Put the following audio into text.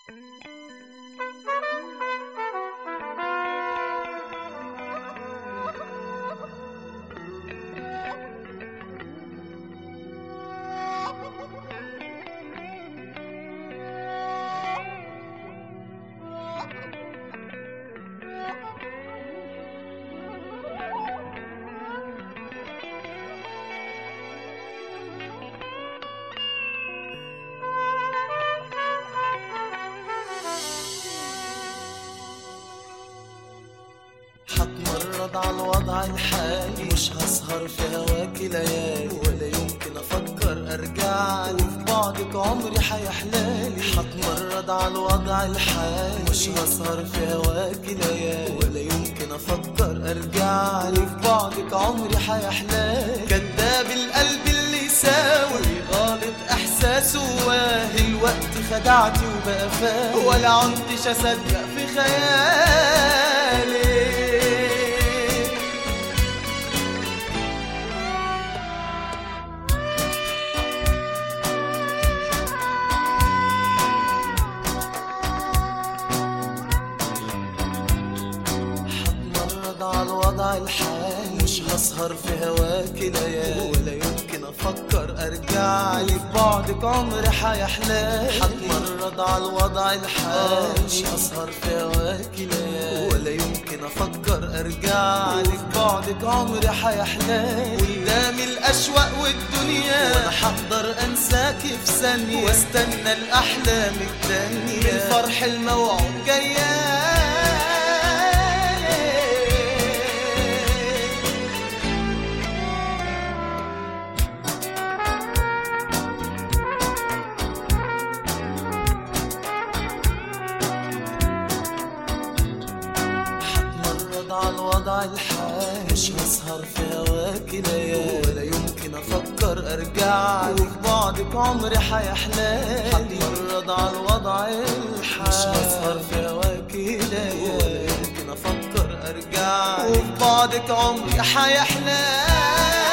هتمرد على الوضع الحالي مش هسهر في هواكي ليالي ولا يمكن افكر ارجع لي في بعدك عمري حيحلالي هتمرد على الوضع الحالي مش هسهر في هواكي ليالي ولا يمكن افكر ارجع لي في بعدك عمري حيحلالي كداب القلب اللي يساوي غالط احساسه واهي الوقت خدعتي وبقى فاهم ولا عدتش اصدق في خيالي هتمرد على الوضع الحالي مش هسهر في هواكي ليالي ولا يمكن افكر ارجع لي في بعدك عمري حيحلالي هتمرد على الوضع الحالي مش هسهر في هواكي ليالي ولا يمكن افكر ارجع لي في بعدك عمري حيحلالي قدامي الاشواق والدنيا وانا هقدر انساكي في ثانيه واستنى الاحلام التانية من فرح الموعود جيالي هتمرد على الوضع الحالي مش هسهر في هواكي ليالي ولا يمكن افكر ارجع لك بعدك عمري حيحلالي هتمرد على الوضع الحالي مش هسهر في هواكي ليالي ولا يمكن افكر ارجع لك بعدك عمري حيحلالي